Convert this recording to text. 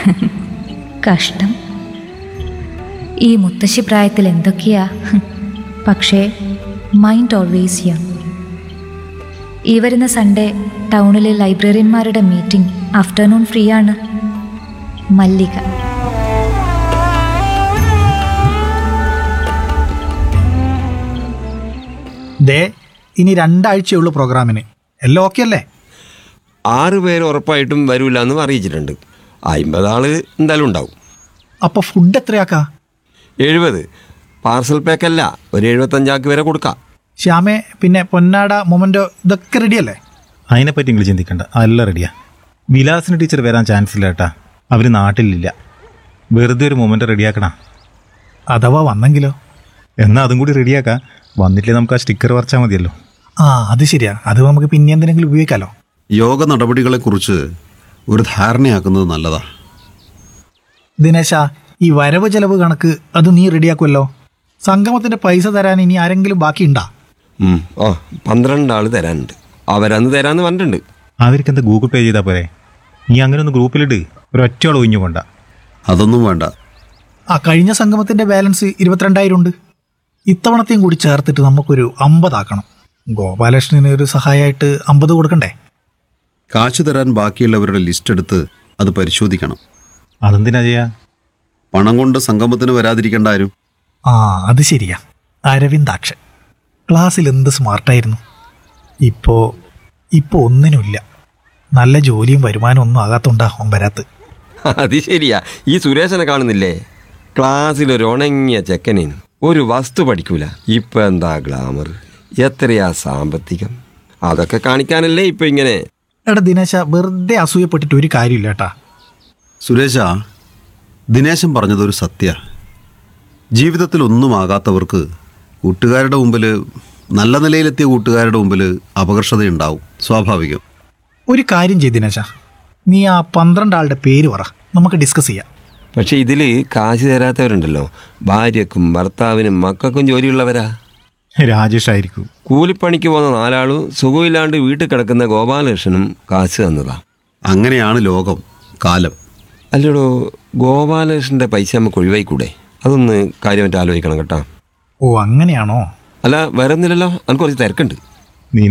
കഷ്ടം ഈ മുത്തശ്ശി പ്രായത്തിൽ എന്തൊക്കെയാ ഹും. പക്ഷേ മൈൻഡ് ഓൾവേസ് യങ് ഈ വരുന്ന സൺഡേ ടൗണിലെ ലൈബ്രറിയന്മാരുടെ മീറ്റിംഗ് ആഫ്റ്റർനൂൺ ഫ്രീ ആണ് മല്ലിക ദേ ഇനി രണ്ടാഴ്ചയുള്ളൂ പ്രോഗ്രാമിന് എല്ലാം ഓക്കെ അല്ലേ ആറ് പേര് ഉറപ്പായിട്ടും വരൂല എന്ന് അറിയിച്ചിട്ടുണ്ട് അമ്പത് ആള് എന്തായാലും ഉണ്ടാവും അപ്പോൾ ഫുഡ് എത്രയാക്കാ എഴുപത് പാർസൽ പാക്കല്ല ഒരു എഴുപത്തഞ്ചാക്ക് വരെ കൊടുക്കാം ശ്യാമേ പിന്നെ പൊന്നാട മൊമൻറ്റോ ഇതൊക്കെ റെഡിയല്ലേ അതിനെപ്പറ്റി നിങ്ങൾ ചിന്തിക്കണ്ട അതെല്ലാം റെഡിയാ വിലാസിന് ടീച്ചർ വരാൻ ചാൻസ് ഇല്ല കേട്ടാ അവർ നാട്ടിലില്ല വെറുതെ ഒരു മൊമെൻ്റ് റെഡിയാക്കണ അഥവാ വന്നെങ്കിലോ എന്നാൽ അതും കൂടി റെഡിയാക്കാം വന്നിട്ടില്ലേ നമുക്ക് ആ സ്റ്റിക്കർ വരച്ചാൽ മതിയല്ലോ ആ അത് ശരിയാ അത് നമുക്ക് പിന്നെ എന്തിനെങ്കിലും ഉപയോഗിക്കാമല്ലോ യോഗ നടപടികളെക്കുറിച്ച് ഒരു ധാരണയാക്കുന്നത് നല്ലതാ ദിനേശ ഈ വരവ് ചെലവ് കണക്ക് അത് നീ റെഡിയാക്കുമല്ലോ സംഗമത്തിന്റെ പൈസ തരാൻ ഇനി ആരെങ്കിലും ബാക്കിയുണ്ടാ ഉം. ഓ പന്ത്രണ്ട് ആള് തരാനുണ്ട് അവരന്ന് തരാന്ന് പറഞ്ഞിട്ടുണ്ട് അവർക്ക് എന്താ ഗൂഗിൾ പേ ചെയ്താൽ പോരെ നീ അങ്ങനെ ഒന്ന് ഗ്രൂപ്പിലിട്ട് ഒരൊറ്റ ആൾ ഒഴിഞ്ഞു കൊണ്ട അതൊന്നും വേണ്ട ആ കഴിഞ്ഞ സംഗമത്തിന്റെ ബാലൻസ് ഇരുപത്തിരണ്ടായിരം ഉണ്ട് ഇത്തവണത്തെയും കൂടി ചേർത്തിട്ട് നമുക്കൊരു അമ്പതാക്കണം ഗോപാലകൃഷ്ണന് ഒരു സഹായമായിട്ട് അമ്പത് കൊടുക്കണ്ടേ കാശ് തരാൻ ബാക്കിയുള്ളവരുടെ ലിസ്റ്റ് എടുത്ത് അത് പരിശോധിക്കണം അതെന്തിനാ ചെയ്യാ പണം കൊണ്ട് സംഗമത്തിന് വരാതിരിക്കേണ്ട ആരും ആ അത് ശരിയാ അരവിന്ദാക്ഷൻ ക്ലാസ്സിൽ എന്ത് സ്മാർട്ടായിരുന്നു ഇപ്പോ ഇപ്പോ ഒന്നിനുമില്ല നല്ല ജോലിയും വരുമാനം ഒന്നും ആകാത്തോണ്ടാ അവൻ വരാത്ത് അത് ശരിയാ ഈ സുരേഷനെ കാണുന്നില്ലേ ക്ലാസ്സിൽ ഒരു ഉണങ്ങിയ ചെക്കനേനു ഒരു വസ്തു പഠിക്കൂല ഇപ്പൊ എന്താ ഗ്ലാമർ എത്രയാ സാമ്പത്തികം അതൊക്കെ കാണിക്കാനല്ലേ ഇപ്പൊ ഇങ്ങനെ എടാ ദിനേശ വെറുതെ അസൂയപ്പെട്ടിട്ട് ഒരു കാര്യമില്ല കേട്ടാ സുരേഷ ദിനേശൻ പറഞ്ഞതൊരു സത്യ ജീവിതത്തിൽ ഒന്നും ആകാത്തവർക്ക് കൂട്ടുകാരുടെ മുമ്പിൽ നല്ല നിലയിലെത്തിയ കൂട്ടുകാരുടെ മുമ്പിൽ അപകർഷതയുണ്ടാവും സ്വാഭാവികം ഒരു കാര്യം ചെയ്ത് ദിനേശ നീ ആ പന്ത്രണ്ട് ആളുടെ പേര് പറ നമുക്ക് ഡിസ്കസ് ചെയ്യാം പക്ഷെ ഇതില് കാശ് തരാത്തവരുണ്ടല്ലോ ഭാര്യക്കും ഭർത്താവിനും മക്കൾക്കും ജോലിയുള്ളവരാ രാജേഷ് ആയിരിക്കും കൂലിപ്പണിക്ക് പോകുന്ന നാലാളും സുഖമില്ലാണ്ട് വീട്ടിൽ കിടക്കുന്ന ഗോപാലകൃഷ്ണനും കാശ് തന്നതാ അങ്ങനെയാണ് ലോകം കാലം അല്ലടോ ഗോപാലകൃഷ്ണന്റെ പൈസ നമുക്ക് ഒഴിവായിക്കൂടെ അതൊന്ന് കാര്യമായിട്ട് ആലോചിക്കണം കേട്ടോ ഓ അങ്ങനെയാണോ അല്ല വേറെ ഒന്നുമില്ലല്ലോ എനിക്ക് കുറച്ച് തിരക്കുണ്ട്